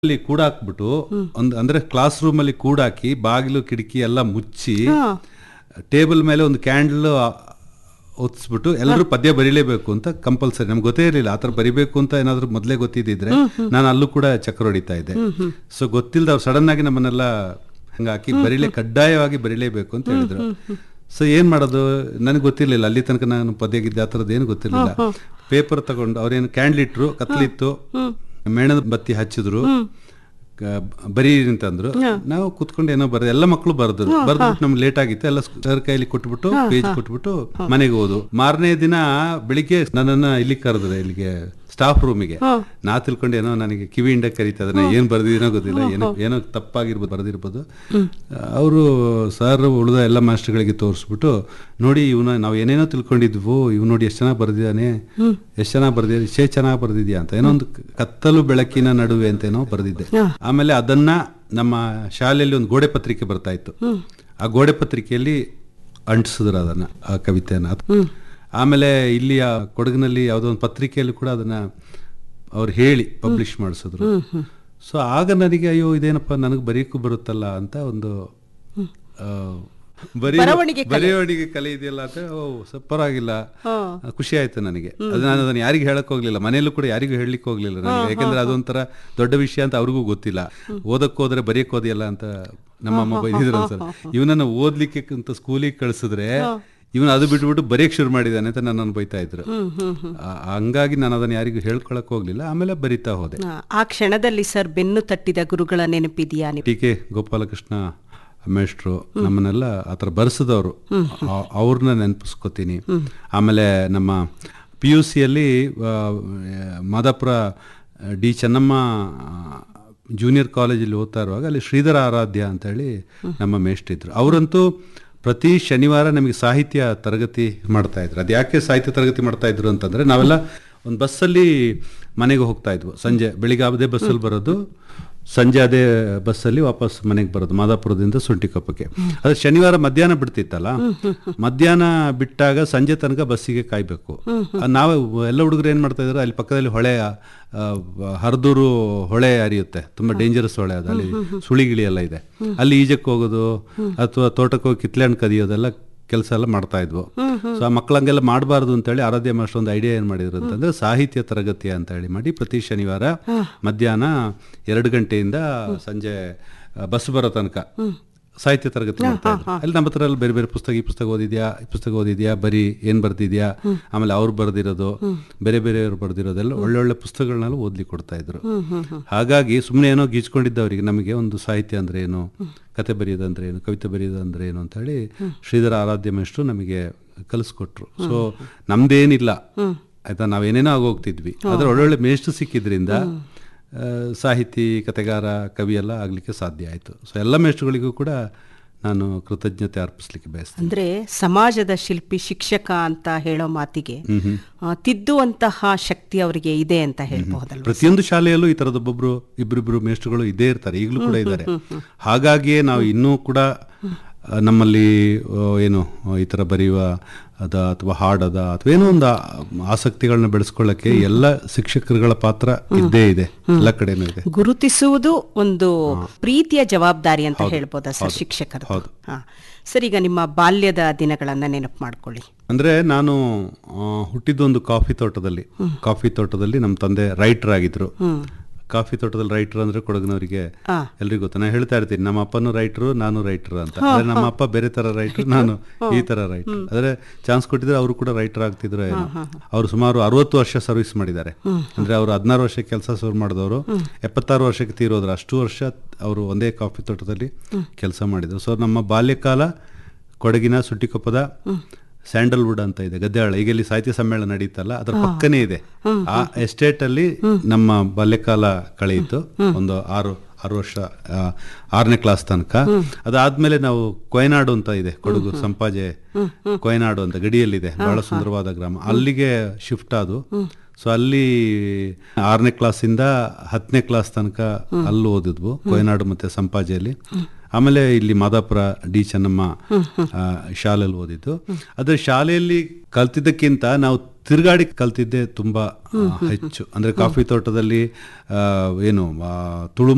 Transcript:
ಅಲ್ಲಿ ಕೂಡಾಕ್ಬಿಟ್ಟು ಒಂದು ಅಂದ್ರೆ ಕ್ಲಾಸ್ ರೂಮ್ ಅಲ್ಲಿ ಕೂಡಾಕಿ ಬಾಗಿಲು ಕಿಟಕಿ ಎಲ್ಲ ಮುಚ್ಚಿ ಟೇಬಲ್ ಮೇಲೆ ಒಂದು ಕ್ಯಾಂಡಲ್ ಹೊತ್ಸ್ಬಿಟ್ಟು ಎಲ್ಲರೂ ಪದ್ಯ ಬರೀಲೇಬೇಕು ಅಂತ ಕಂಪಲ್ಸರಿ ನಮ್ಗೆ ಗೊತ್ತೇ ಇರಲಿಲ್ಲ ಆ ಥರ ಬರಿಬೇಕು ಅಂತ ಏನಾದ್ರು ಮೊದಲೇ ಗೊತ್ತಿದ್ದಿದ್ರೆ ನಾನು ಅಲ್ಲೂ ಕೂಡ ಚಕ್ರ ಹೊಡಿತಾ ಇದ್ದೆ ಸೊ ಗೊತ್ತಿಲ್ಲದ ಅವ್ರು ಸಡನ್ ಆಗಿ ನಮ್ಮನ್ನೆಲ್ಲ ಹಂಗಾಕಿ ಬರೀಲೇ ಕಡ್ಡಾಯವಾಗಿ ಬರೀಲೇಬೇಕು ಅಂತ ಹೇಳಿದ್ರು ಸೊ ಏನ್ ಮಾಡೋದು ನನಗೆ ಗೊತ್ತಿರಲಿಲ್ಲ ಅಲ್ಲಿ ತನಕ ನಾನು ಪದ್ಯ ಗಿದ್ದೆ ಆ ಥರದ್ದು ಏನು ಗೊತ್ತಿರಲಿಲ್ಲ ಪೇಪರ್ ತಗೊಂಡು ಅವ್ರೇನು ಕ್ಯಾಂಡ್ಲ್ ಇಟ್ರು ಕತ್ಲಿತ್ತು ಮೇಣದ ಬತ್ತಿ ಹಚ್ಚಿದ್ರು ಕ- ಬರೀರಿ ಅಂತಂದ್ರು ನಾವು ಕುತ್ಕೊಂಡು ಏನೋ ಬರ್ದು ಎಲ್ಲ ಮಕ್ಕಳು ಬರ್ದ್ರು ಬರ್ದ್ಬಿಟ್ಟು ನಮ್ಗೆ ಲೇಟ್ ಆಗಿತ್ತು ಎಲ್ಲ ಸರ್ ಕೈಲಿ ಕೊಟ್ಬಿಟ್ಟು ಪೇಜ್ ಕೊಟ್ಬಿಟ್ಟು ಮನೆಗೆ ಹೋದು ಮಾರನೇ ದಿನ ಬೆಳಿಗ್ಗೆ ನನ್ನನ್ನ ಇಲ್ಲಿ ಕರೆದ್ರೆ ಇಲ್ಲಿಗೆ ಸ್ಟಾಫ್ ರೂಮಿಗೆ ನಾ ತಿಳ್ಕೊಂಡು ಏನೋ ನನಗೆ ಕಿವಿಯಿಂದ ಕರೀತಾ ಇದ್ದಾನೆ ಏನ್ ಬರ್ದಿದ್ದೀನೋ ಗೊತ್ತಿಲ್ಲ ಏನೋ ಏನೋ ತಪ್ಪಾಗಿರ್ಬೋದು ಬರ್ದಿರ್ಬೋದು ಅವರು ಸರ್ ಉಳಿದ ಎಲ್ಲ ಮಾಸ್ಟರ್ಗಳಿಗೆ ತೋರಿಸ್ಬಿಟ್ಟು ನೋಡಿ ಇವನ ನಾವು ಏನೇನೋ ತಿಳ್ಕೊಂಡಿದ್ವು ಇವ್ ನೋಡಿ ಎಷ್ಟು ಚೆನ್ನಾಗಿ ಬರ್ದಿದ್ದಾನೆ ಎಷ್ಟು ಚೆನ್ನಾಗಿ ಬರ್ದಿದ್ದಾನೆ ಇಷ್ಟೇ ಚೆನ್ನಾಗಿ ಬರ್ದಿದ್ಯಾ ಅಂತ ಏನೋ ಒಂದು ಕತ್ತಲು ಬೆಳಕಿನ ನಡುವೆ ಅಂತ ಏನೋ ಬರ್ದಿದ್ದೆ ಆಮೇಲೆ ಅದನ್ನ ನಮ್ಮ ಶಾಲೆಯಲ್ಲಿ ಒಂದು ಗೋಡೆ ಪತ್ರಿಕೆ ಬರ್ತಾ ಇತ್ತು ಆ ಗೋಡೆ ಪತ್ರಿಕೆಯಲ್ಲಿ ಅಂಟಿಸಿದ್ರು ಅದನ್ನ ಆ ಕವಿತೆಯನ್ನ ಅದ್- ಆಮೇಲೆ ಇಲ್ಲಿ ಆ ಕೊಡಗಿನಲ್ಲಿ ಯಾವುದೋ ಒಂದು ಪತ್ರಿಕೆಯಲ್ಲಿ ಕೂಡ ಅದನ್ನ ಅವ್ರು ಹೇಳಿ ಪಬ್ಲಿಷ್ ಮಾಡಿಸಿದ್ರು ಸೊ ಆಗ ನನಗೆ ಅಯ್ಯೋ ಇದೇನಪ್ಪ ನನಗೆ ಬರೆಯಕ್ಕೂ ಬರುತ್ತಲ್ಲ ಅಂತ ಒಂದು ಆ, ಬರೆಯೋ- ಬರವಣಿಗೆ ಬರೆವಣಿಗೆ ಕಲೆ ಇದೆಯಲ್ಲ ಅಂತ ಓ ಸ- ಪರವಾಗಿಲ್ಲ ಖುಷಿ ಆಯ್ತು ನನಗೆ ಅದು ನಾನು ಅದನ್ನ ಯಾರಿಗೂ ಹೇಳಕ್ ಹೋಗ್ಲಿಲ್ಲ ಮನೆಯಲ್ಲೂ ಕೂಡ ಯಾರಿಗೂ ಹೇಳಲಿಕ್ಕೆ ಹೋಗ್ಲಿಲ್ಲ ನನಗೆ ಯಾಕಂದ್ರೆ ಅದೊಂಥರ ದೊಡ್ಡ ವಿಷಯ ಅಂತ ಅವ್ರಿಗೂ ಗೊತ್ತಿಲ್ಲ ಓದಕ್ ಹೋದ್ರೆ ಬರೆಯಕ್ ಹೋದಿಯಲ್ಲ ಅಂತ ನಮ್ಮ ಅಮ್ಮ ಬೈದಿದ್ರು ಅನ್ಸಲ್ಲ ಇವನನ್ನ ಓದ್ಲಿಕ್ಕೆ ಅಂತ ಸ್ಕೂಲಿಗೆ ಕಳ್ಸಿದ್ರೆ ಇವನು ಅದು ಬಿಟ್ಬಿಟ್ಟು ಬರೆಯಕ್ ಶುರು ಮಾಡಿದಾನೆ ಅಂತ ನನ್ನನ್ನು ಬೈತಾ ಇದ್ರು ಆ- ಹಂಗಾಗಿ ನಾನು ಅದನ್ನ ಯಾರಿಗೂ ಹೇಳ್ಕೊಳಕ್ ಹೋಗ್ಲಿಲ್ಲ ಆಮೇಲೆ ಬರಿತಾ ಹೋದೆ ಆ, ಆ ಕ್ಷಣದಲ್ಲಿ ಸರ್ ಬೆನ್ನು ತಟ್ಟಿದ ಗುರುಗಳ ನೆನಪಿದೆಯಾ ನೀವು ಟಿ ಕೆ ಗೋಪಾಲಕೃಷ್ಣ ಮೇಷ್ಟ್ರು ನಮ್ಮನ್ನೆಲ್ಲ ಆ ಥರ ಬರ್ಸಿದವರು ಅವ್ರನ್ನ ನೆನಪಿಸ್ಕೋತೀನಿ ಆಮೇಲೆ ನಮ್ಮ ಪಿ ಯು ಸಿಯಲ್ಲಿ ಮಾದಾಪುರ ಡಿ ಚೆನ್ನಮ್ಮ ಜೂನಿಯರ್ ಕಾಲೇಜಲ್ಲಿ ಓದ್ತಾ ಇರುವಾಗ ಅಲ್ಲಿ ಶ್ರೀಧರ ಆರಾಧ್ಯ ಅಂತ ಹೇಳಿ ನಮ್ಮ ಮೇಷ್ಟ್ರಿದ್ರು ಅವರಂತೂ ಪ್ರತಿ ಶನಿವಾರ ನಮಗೆ ಸಾಹಿತ್ಯ ತರಗತಿ ಮಾಡ್ತಾ ಇದ್ರು ಅದು ಯಾಕೆ ಸಾಹಿತ್ಯ ತರಗತಿ ಮಾಡ್ತಾ ಇದ್ರು ಅಂತಂದ್ರೆ ನಾವೆಲ್ಲ ಒಂದು ಬಸ್ಸಲ್ಲಿ ಮನೆಗೆ ಹೋಗ್ತಾ ಇದ್ವು ಸಂಜೆ ಬೆಳಿಗ್ಗೆ ಅದೇ ಬಸ್ಸಲ್ಲಿ ಬರೋದು ಸಂಜೆ ಅದೇ ಬಸ್ಸಲ್ಲಿ ವಾಪಸ್ ಮನೆಗೆ ಬರೋದು ಮಾದಾಪುರದಿಂದ ಸುಂಟಿಕೊಪ್ಪಕ್ಕೆ ಅದು ಶನಿವಾರ ಮಧ್ಯಾಹ್ನ ಬಿಡ್ತಿತ್ತಲ್ಲ ಮಧ್ಯಾಹ್ನ ಬಿಟ್ಟಾಗ ಸಂಜೆ ತನಕ ಬಸ್ಸಿಗೆ ಕಾಯ್ಬೇಕು ನಾವು ಎಲ್ಲ ಹುಡುಗರು ಏನ್ ಮಾಡ್ತಾ ಇದ್ರು ಅಲ್ಲಿ ಪಕ್ಕದಲ್ಲಿ ಹೊಳೆ ಆ, ಹರಿದೂರು ಹೊಳೆ ಹರಿಯುತ್ತೆ ತುಂಬಾ ಡೇಂಜರಸ್ ಹೊಳೆ ಅದು ಅಲ್ಲಿ ಸುಳಿಗಿಳಿ ಎಲ್ಲ ಇದೆ ಅಲ್ಲಿ ಈಜಕ್ಕೆ ಹೋಗೋದು ಅಥವಾ ತೋಟಕ್ಕೆ ಹೋಗಿ ಕಿತ್ಲೆ ಹಣ್ಣು ಕದಿಯೋದೆಲ್ಲ ಕೆಲಸ ಎಲ್ಲ ಮಾಡ್ತಾ ಇದ್ವು ಸೊ ಆ ಮಕ್ಕಳಂಗೆಲ್ಲ ಮಾಡಬಾರ್ದು ಅಂತೇಳಿ ಆರಾಧ್ಯ ಮಾಸ್ಟರ್ ಒಂದು ಐಡಿಯಾ ಏನ್ ಮಾಡಿದ್ರು ಅಂತಂದ್ರೆ ಸಾಹಿತ್ಯ ತರಗತಿ ಅಂತ ಹೇಳಿ ಮಾಡಿ ಪ್ರತಿ ಶನಿವಾರ ಮಧ್ಯಾಹ್ನ ಎರಡು ಗಂಟೆಯಿಂದ ಸಂಜೆ ಆ, ಬಸ್ ಬರೋ ತನಕ ಸಾಹಿತ್ಯ ತರಗತಿ ಮಾಡ್ತಾ ಇದ್ರು ಅಲ್ಲಿ ನಮ್ಮ ಹತ್ರ ಎಲ್ಲ ಬೇರೆ ಬೇರೆ ಪುಸ್ತಕ ಈ ಪುಸ್ತಕ ಓದಿದ್ಯಾ ಈ ಪುಸ್ತಕ ಓದಿದ್ಯಾ ಬರೀ ಏನ್ ಬರ್ದಿದ್ಯಾ ಆಮೇಲೆ ಅವ್ರು ಬರ್ದಿರೋದು ಬೇರೆ ಬೇರೆಯವ್ರು ಬರ್ದಿರೋದೆಲ್ಲ ಒಳ್ಳೊಳ್ಳೆ ಪುಸ್ತಕಗಳನ್ನೆಲ್ಲ ಓದ್ಲಿಕ್ಕೆ ಕೊಡ್ತಾ ಇದ್ರು ಹಾಗಾಗಿ ಸುಮ್ಮನೆ ಏನೋ ಗೀಚ್ಕೊಂಡಿದ್ದವರಿಗೆ ನಮಗೆ ಒಂದು ಸಾಹಿತ್ಯ ಅಂದ್ರೆ ಏನು ಕತೆ ಬರೆಯೋದಂದ್ರೆ ಏನು ಕವಿತೆ ಬರೆಯೋದಂದ್ರೆ ಏನು ಅಂತ ಹೇಳಿ ಶ್ರೀಧರ ಆರಾಧ್ಯ ಮೇಷ್ಟ್ರು ನಮಗೆ ಕಲಿಸ್ಕೊಟ್ರು ಸೊ ನಮ್ದೇನಿಲ್ಲ ಆಯ್ತಾ ನಾವೇನೇನೋ ಆಗೋಗ್ತಿದ್ವಿ ಆದ್ರೆ ಒಳ್ಳೊಳ್ಳೆ ಮೇಷ್ಟ್ರು ಸಿಕ್ಕಿದ್ರಿಂದ ಆ, ಸಾಹಿತಿ ಕತೆಗಾರ ಕವಿ ಎಲ್ಲ ಆಗ್ಲಿಕ್ಕೆ ಸಾಧ್ಯ ಆಯ್ತು ಸೊ ಎಲ್ಲ ಮೇಷ್ಟ್ರುಗಳಿಗೂ ಕೂಡ ನಾನು ಕೃತಜ್ಞತೆ ಅರ್ಪಿಸ್ಲಿಕ್ಕೆ ಬಯಸ್ತೇನೆ ಅಂದ್ರೆ ಸಮಾಜದ ಶಿಲ್ಪಿ ಶಿಕ್ಷಕ ಅಂತ ಹೇಳೋ ಮಾತಿಗೆ ಆ, ತಿದ್ದುವಂತಹ ಶಕ್ತಿ ಅವರಿಗೆ ಇದೆ ಅಂತ ಹೇಳ್ಬಹುದಲ್ವ ಪ್ರತಿಯೊಂದು ಶಾಲೆಯಲ್ಲೂ ಈ ತರದ ಒಬ್ಬೊಬ್ರು ಇಬ್ಬರಿಬ್ರು ಮೇಷ್ಟ್ರುಗಳು ಇದ್ದೇ ಇರ್ತಾರೆ ಈಗಲೂ ಕೂಡ ಇದ್ದಾರೆ ಹಾಗಾಗಿಯೇ ನಾವು ಇನ್ನೂ ಕೂಡ ಆ, ನಮ್ಮಲ್ಲಿ ಆ, ಏನು ಆ, ಈ ತರ ಬರೆಯುವ ಅದ ಅಥವಾ ಹಾಡದ ಅಥವಾ ಏನೋ ಒಂದು ಆ- ಆಸಕ್ತಿಗಳನ್ನ ಬೆಳೆಸ್ಕೊಳ್ಳಕ್ಕೆ ಎಲ್ಲ ಶಿಕ್ಷಕರುಗಳ ಪಾತ್ರ ಇದ್ದೇ ಇದೆ ಎಲ್ಲ ಕಡೆನೂ ಇದೆ ಗುರುತಿಸುವುದು ಒಂದು ಪ್ರೀತಿಯ ಜವಾಬ್ದಾರಿ ಅಂತ ಹೇಳ್ಬೋದಾ ಸರ್ ಶಿಕ್ಷಕರು ಹೌದು. ಹಾ ಸರ್ ಈಗ ನಿಮ್ಮ ಬಾಲ್ಯದ ದಿನಗಳನ್ನ ನೆನಪು ಮಾಡ್ಕೊಳ್ಳಿ ಅಂದ್ರೆ ನಾನು ಆ, ಹುಟ್ಟಿದ್ದೊಂದು ಕಾಫಿ ತೋಟದಲ್ಲಿ ಕಾಫಿ ತೋಟದಲ್ಲಿ ನಮ್ಮ ತಂದೆ ರೈಟರ್ ಆಗಿದ್ರು ಕಾಫಿ ತೋಟದಲ್ಲಿ ರೈಟರ್ ಅಂದ್ರೆ ಕೊಡಗಿನವರಿಗೆ ಆ. ಎಲ್ರಿಗೂ ಗೊತ್ತು ನಾನು ಹೇಳ್ತಾ ಇರ್ತೀನಿ ನಮ್ಮ ಅಪ್ಪನೂ ರೈಟರು ನಾನು ರೈಟರ್ ಅಂತ ಆದ್ರೆ ನಮ್ಮ ಅಪ್ಪ ಬೇರೆ ತರ ರೈಟರ್ ನಾನು ಈ ತರ ರೈಟರ್ ಆದ್ರೆ ಚಾನ್ಸ್ ಕೊಟ್ಟಿದ್ರೆ ಅವರು ಕೂಡ ರೈಟರ್ ಆಗ್ತಿದ್ರು ಏನೋ ಅವರು ಸುಮಾರು ಅರವತ್ತು ವರ್ಷ ಸರ್ವಿಸ್ ಮಾಡಿದ್ದಾರೆ ಅಂದ್ರೆ ಅವರು ಹದಿನಾರು ವರ್ಷ ಕೆಲಸ ಶುರು ಮಾಡಿದವರು ಎಪ್ಪತ್ತಾರು ವರ್ಷಕ್ಕೆ ತೀರೋದ್ರು ಅಷ್ಟು ವರ್ಷ ಅವರು ಒಂದೇ ಕಾಫಿ ತೋಟದಲ್ಲಿ ಕೆಲಸ ಮಾಡಿದ್ರು ಸೊ ನಮ್ಮ ಬಾಲ್ಯಕಾಲ ಕೊಡಗಿನ ಸುಟ್ಟಿಕೊಪ್ಪದ ಸ್ಯಾಂಡಲ್ವುಡ್ ಅಂತ ಇದೆ ಗದ್ದೆಹಾಳ ಈಗ ಇಲ್ಲಿ ಸಾಹಿತ್ಯ ಸಮ್ಮೇಳನ ನಡೀತಲ್ಲ ಅದ್ರ ಪಕ್ಕನೇ ಇದೆ ಆ ಎಸ್ಟೇಟ್ ಅಲ್ಲಿ ನಮ್ಮ ಬಾಲ್ಯಕಾಲ ಕಳೆಯಿತು ಒಂದು ಆರು ಆರು ವರ್ಷ ಆ, ಆರನೇ ಕ್ಲಾಸ್ ತನಕ ಅದಾದ್ಮೇಲೆ ನಾವು ಕೊಯನಾಡು ಅಂತ ಇದೆ ಕೊಡಗು ಸಂಪಾಜೆ ಕೊಯನಾಡು ಅಂತ ಗಡಿಯಲ್ಲಿದೆ ಬಹಳ ಸುಂದರವಾದ ಗ್ರಾಮ ಅಲ್ಲಿಗೆ ಶಿಫ್ಟ್ ಆದು ಸೊ ಅಲ್ಲಿ ಆರನೇ ಕ್ಲಾಸಿಂದ ಹತ್ತನೇ ಕ್ಲಾಸ್ ತನಕ ಅಲ್ಲಿ ಓದಿದ್ವು ಕೊಯನಾಡು ಮತ್ತೆ ಸಂಪಾಜೆಯಲ್ಲಿ ಆಮೇಲೆ ಇಲ್ಲಿ ಮಾದಾಪುರ ಡಿ ಚೆನ್ನಮ್ಮ ಆ, ಶಾಲೆಯಲ್ಲಿ ಓದಿದ್ದು ಆದ್ರೆ ಶಾಲೆಯಲ್ಲಿ ಕಲ್ತಿದ್ದಕ್ಕಿಂತ ನಾವು ತಿರುಗಾಡಿ ಕಲ್ತಿದ್ದೆ ತುಂಬಾ ಆ, ಹೆಚ್ಚು ಅಂದ್ರೆ ಕಾಫಿ ತೋಟದಲ್ಲಿ ಆ, ಏನು ಆ, ತುಳು